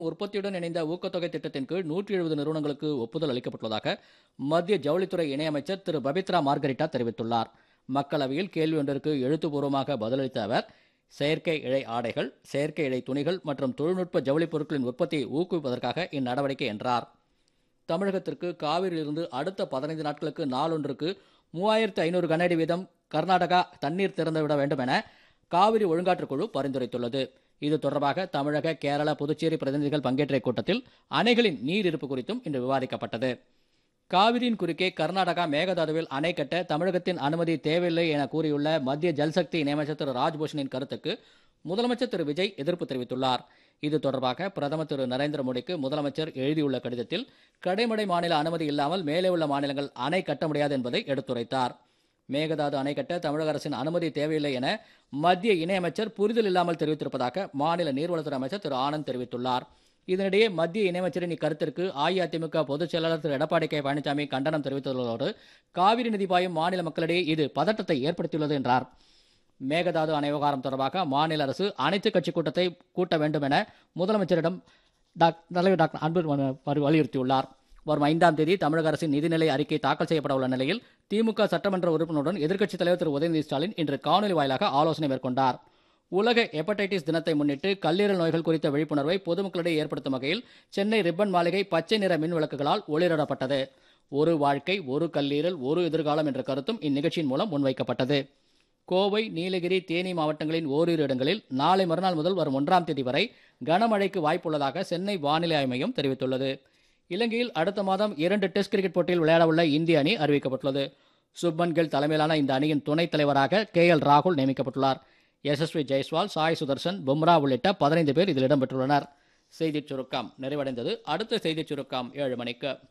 உற்பத்தியுடன் இணைந்த ஊக்கத்தொகை திட்டத்தின் கீழ் நூற்றி எழுபது நிறுவனங்களுக்கு ஒப்புதல் அளிக்கப்பட்டுள்ளதாக மத்திய ஜவுளித்துறை இணையமைச்சர் திரு பபித்ரா மார்கரிட்டா தெரிவித்துள்ளார் மக்களவையில் கேள்வி ஒன்றிற்கு எழுத்துப்பூர்வமாக பதிலளித்த அவர் செயற்கை இழை ஆடைகள் செயற்கை இழை துணிகள் மற்றும் தொழில்நுட்ப ஜவுளிப் பொருட்களின் உற்பத்தியை ஊக்குவிப்பதற்காக இந்நடவடிக்கை என்றார் தமிழகத்திற்கு காவிரியிலிருந்து அடுத்த பதினைந்து நாட்களுக்கு நாளொன்றுக்கு மூவாயிரத்து ஐநூறு கனஅடி வீதம் கர்நாடகா தண்ணீர் திறந்துவிட வேண்டும் என காவிரி ஒழுங்காற்றுக் குழு பரிந்துரைத்துள்ளது இது தொடர்பாக தமிழக கேரள புதுச்சேரி பிரதிநிதிகள் பங்கேற்ற கூட்டத்தில் அணைகளின் நீர் இருப்பு குறித்தும் இன்று விவாதிக்கப்பட்டது காவிரியின் குறுக்கே கர்நாடகா மேகதாதுவில் அணை கட்ட தமிழகத்தின் அனுமதி தேவையில்லை என கூறியுள்ள மத்திய ஜல்சக்தி இணையமைச்சர் திரு ராஜ்பூஷனின் கருத்துக்கு முதலமைச்சர் திரு விஜய் எதிர்ப்பு தெரிவித்துள்ளார் இது தொடர்பாக பிரதமர் திரு நரேந்திர மோடிக்கு முதலமைச்சர் எழுதியுள்ள கடிதத்தில் கடைமடை மாநில அனுமதி இல்லாமல் மேலே உள்ள மாநிலங்கள் அணை கட்ட முடியாது என்பதை எடுத்துரைத்தார் மேகதாது அணை கட்ட தமிழக அரசின் அனுமதி தேவையில்லை என மத்திய இணையமைச்சர் புரிதல் இல்லாமல் தெரிவித்திருப்பதாக மாநில நீர்வளத்துறை அமைச்சர் திரு ஆனந்த் தெரிவித்துள்ளார் இதனிடையே மத்திய இணையமைச்சரின் இக்கருத்திற்கு அஇஅதிமுக பொதுச் செயலாளர் திரு எடப்பாடி கே பழனிசாமி கண்டனம் தெரிவித்துள்ளதோடு காவிரி நதி பாயும் மாநில மக்களிடையே இது பதட்டத்தை ஏற்படுத்தியுள்ளது என்றார் மேகதாது அணை விவகாரம் தொடர்பாக மாநில அரசு அனைத்து கட்சி கூட்டத்தை கூட்ட வேண்டும் என முதலமைச்சரிடம் டாக்- தலைவர் டாக்டர் அன்பு வ- வலியுறுத்தியுள்ளார் வரும் ஐந்தாம் தேதி தமிழக அரசின் நிதிநிலை அறிக்கை தாக்கல் செய்யப்பட உள்ள நிலையில் திமுக சட்டமன்ற உறுப்பினருடன் எதிர்க்கட்சித் தலைவர் திரு உதயநிதி ஸ்டாலின் இன்று காணொலி வாயிலாக ஆலோசனை மேற்கொண்டார் உலக ஹெப்படைட்டிஸ் தினத்தை முன்னிட்டு கல்லீரல் நோய்கள் குறித்த விழிப்புணர்வை பொதுமக்களிடையே ஏற்படுத்தும் வகையில் சென்னை ரிப்பன் மாளிகை பச்சை நிற மின் விளக்குகளால் ஒளிரிடப்பட்டது ஒரு வாழ்க்கை ஒரு கல்லீரல் ஒரு எதிர்காலம் என்ற கருத்தும் இந்நிகழ்ச்சியின் மூலம் முன்வைக்கப்பட்டது கோவை நீலகிரி தேனி மாவட்டங்களின் ஓரிரு இடங்களில் நாளை மறுநாள் முதல் வரும் ஒன்றாம் தேதி வரை கனமழைக்கு வாய்ப்புள்ளதாக சென்னை வானிலை ஆய்வு மையம் தெரிவித்துள்ளது இலங்கையில் அடுத்த மாதம் இரண்டு டெஸ்ட் கிரிக்கெட் போட்டியில் விளையாடவுள்ள இந்திய அணி அறிவிக்கப்பட்டுள்ளது சுப்மன் கில் தலைமையிலான இந்த அணியின் துணைத் தலைவராக கே எல் ராகுல் நியமிக்கப்பட்டுள்ளார் எஸ்எஸ்வி ஜெய்ஸ்வால் சாய் சுதர்சன் பும்ரா உள்ளிட்ட பதினைந்து பேர் இதில் இடம்பெற்றுள்ளனர் செய்திச் சுருக்கம் நிறைவடைந்தது அடுத்த செய்திச் சுருக்கம் ஏழு மணிக்கு